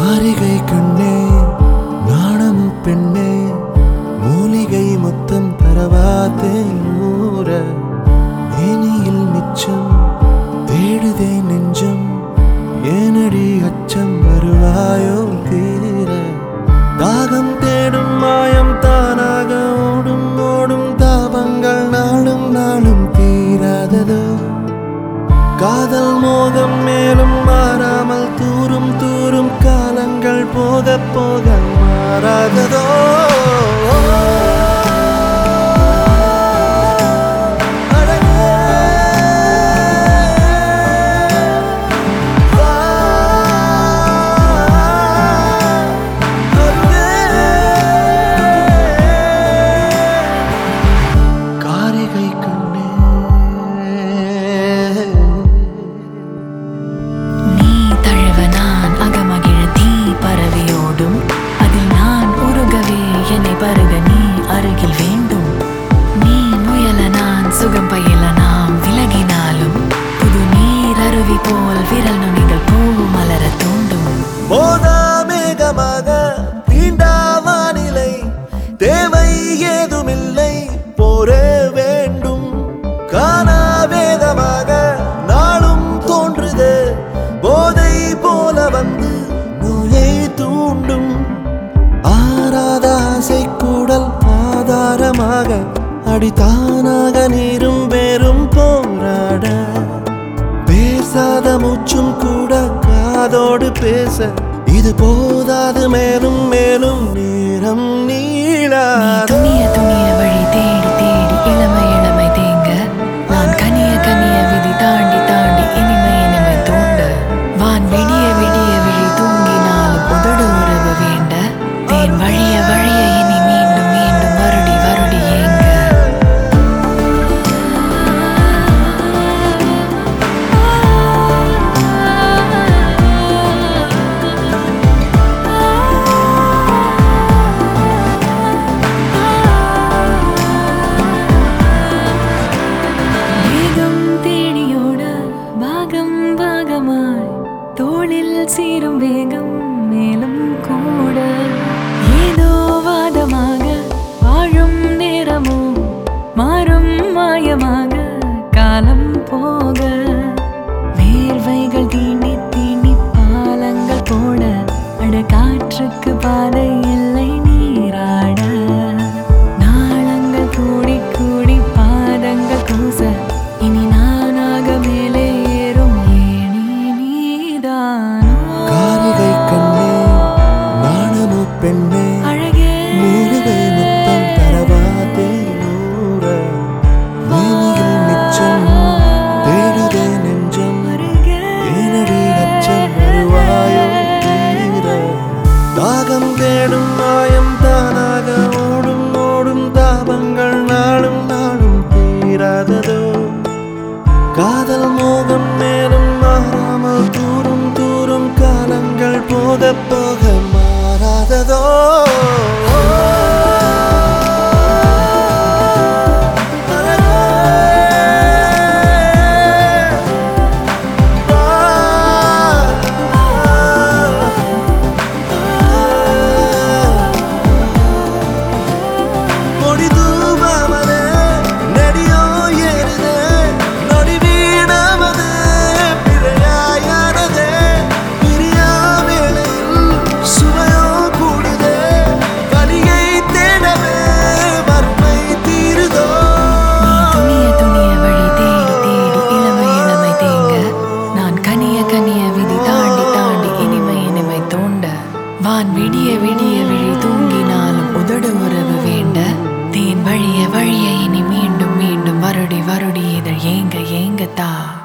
மாரிகை கண்ணே நாணம் பெண்ணே மூலிகை முத்தம் தரவாத்தே ஊர மேனியில் மிச்சம் தேடுதே நெஞ்சம் ஏனடி அச்சம் வருவாயோ தீர தாகம் தேடும் மாயம் தானாக ஓடும் ஓடும் தாபங்கள் நாளும் நாளும் தீராததோ காதல் மோகம் மேலும் மாறாமல் தூரும் தூரும் காலங்கள் போக போக மாறாததோ அழகே, வா, அருகே. காரிகை கண்ணே நீ தழுவ நான் அகமகிழ தீ பரவியோடும் அதில் நான் உருகவே என்னை பருக நீ அருகில் வேண்டும் நீ முயல நான் சுகம் பயில நாம் விலகினாலும் புது நீர் அருவி போல் விரல் நுனிகள் பூ மலர தூண்டும் போதா மேகமாக தீண்டா வானிலை தேவை ஏதுமில்லை போரே வேண்டும் காணா வேதமாக நாளும் தோன்றுது போதை போல வந்து நோயை தூண்டும் ஆறாத ஆசை கூடல் ஆதாரமாக அடித்தானாக நீரும் வேறும் போராட பேசாத மூச்சும் கூட காதோடு பேச இது போதாது மேலும் மேலும் நேரம் நீ நீளாத துணிய துணிய வழி தேடி தேடி இளமை இளமை தேங்க நான் கனிய கனிய விதி தாண்டி தாண்டி இனிமை இனிமை தோண்ட வான் விடிய விடிய விழி தூங்கினாலும் உதடு உறவு வேண்ட தேன் வழிய வழிய இனி மீண்டும் மீண்டும் வருடி வருடி ஏங்க வேகம் தேடியோட பாகம் பாகமாய் தோளில் சீரும் வேகம் மேலும் கூட ஏதோ வாதமாக வாழும் நேரமோ மாறும் மாயமாக காலம் போக வேர்வைகள் தீண்டி தீண்டி பாலங்கள் போட அட காற்றுக்கு பாதை இல்லை நீராட நாளங்கள் கூடி கூடி பாதங்கள் கூச இனி நானாக மேலே ஏறும் ஏணி நீதானோ காரிகை கண்ணே நாணமோ பெண்ணே அழகே மூலிகை முத்தம் தரவா தேனூர மேனியில் மிச்சம் தேடுதே நெஞ்சம் அருகே ஏனடி அச்சம் வருவாயோ தீர தாகம் தேடும் மாயம் தானாக ஓடும் ஓடும் தாபங்கள் நாளும் நாளும் தீராததோ காதல் மோகம் மேலும் மாறாமல் தூரும் தூரும் காலங்கள் போக போக மாறாததோ கொடி தூவாமலே நெடியோ ஏறுதே நொடி வீணாமதே பிழையாயானதே பிரியா வேளையில் சுவையோ கூடுதே வலியை தேடவே வறுமை தீருதோ துணிய துணிய வழி தேடி தேடி இளமை இளமை தேங்க நான் கனிய கனிய விதி தாண்டி தாண்டி இனிமை இனிமை தோண்ட வான் விடிய விடிய விழி தூங்கினாலும் உதடு உறவு வேண்ட தேன் வழிய வழிய இனி மீண்டும் மீண்டும் வருடி வருடி இதழ் ஏங்க ஏங்கத்தா